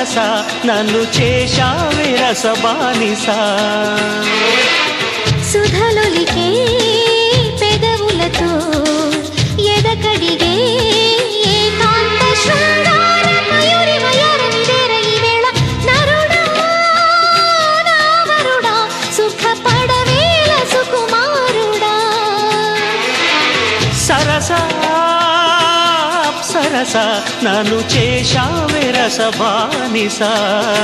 సరస నన్ను చేశావే రసబానిసా సుధలొలికే పెదవులతో ఎదకడిగే ఏకాంత శృంగార మయూరి మయూరని వేర ఈ వేళ నరుడా నావరుడా సుఖపడవేల సుకుమారుడా సరస సరస నన్ను చేశావే రసబానిసా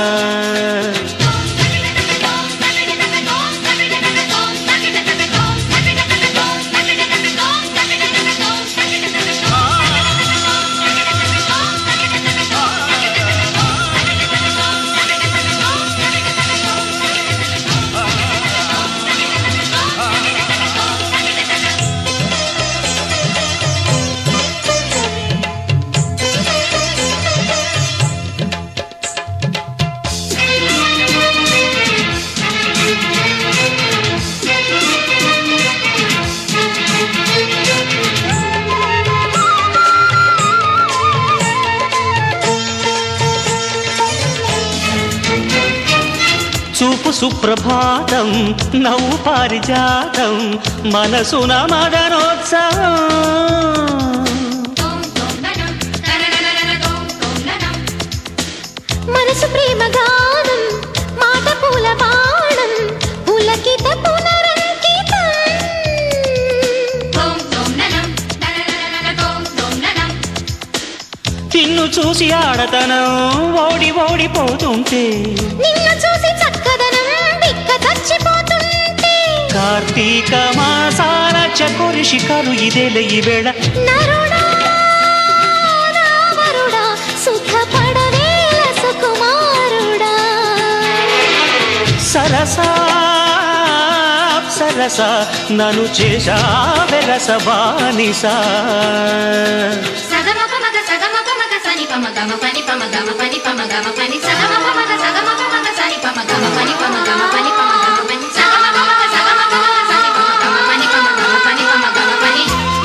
చూపు సుప్రభాతం నవ్వు పారిజాతం మనసున మదనోత్సవం మనసు ప్రేమ గానం మాట పూల బాణం పులకిత పునరంకితం తిన్ను చూసి ఆడతనం ఓడి ఓడిపోతుంటే నిన్ను చూసి చక్కదనం బిక్క చచ్చిపోతుంటే కార్తీక మాసాల చకోరి శిఖరు ఇదేలే ఈ వేళ నరుడా నావరుడా సుఖపడవేల సుకుమారుడా సరసా సరస నన్ను చేశావే రసబానిసా సగమ పమగ సగమ పమగ సని పమ గమ పని పమ గమ పని పమ గమ పని సగమ పమగ సగమ పమగ సని పమ గమ పని పమ గమ పని పమ గమ పని సగమ పమగ సగమ పమగ సని పమ గమ పని పమ గమ పని పమ గమ పని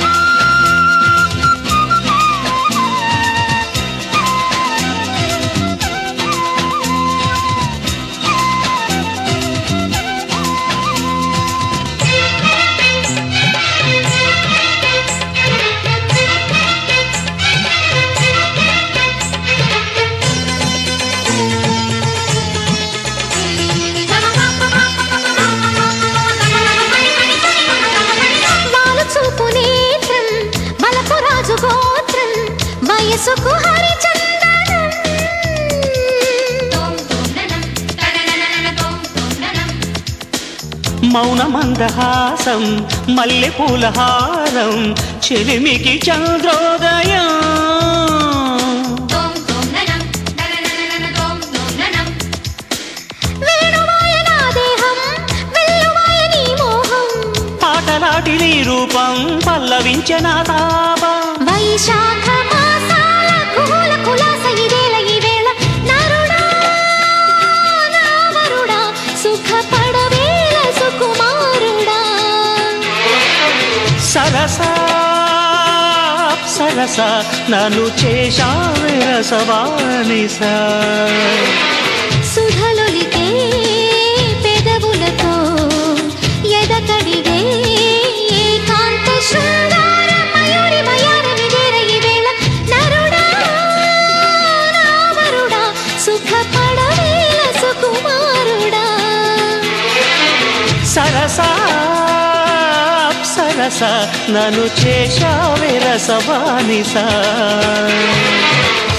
వాలు చూపు నేత్రం బలపు రాజు గోత్రం వయసుకు హరిచందనం మౌన మందహాసం మల్లె పూలహారం చెలిమికి చంద్రోదయం వేణువాయ నా దేహం వెల్లువాయ నీ మోహం పాటలాటి నీ రూపం పల్లవించిన తాపం వైశాఖ మాసాల కుహుల కులాస ఇదేల ఈ వేళ నరుడా నావరుడా సుఖపడవేల సుకుమారుడా సరసా సరస నన్ను చేశావే రసవానిసా సుధలొలికే పెదవులతో ఎదకడిగే ఏకాంత శృంగార మయూరి మయారని వేర ఈ వేళ నరుడా నావరుడా సుఖపడవేల సుకుమారుడా సరసా సరస నన్ను చేశావే రసవానిసా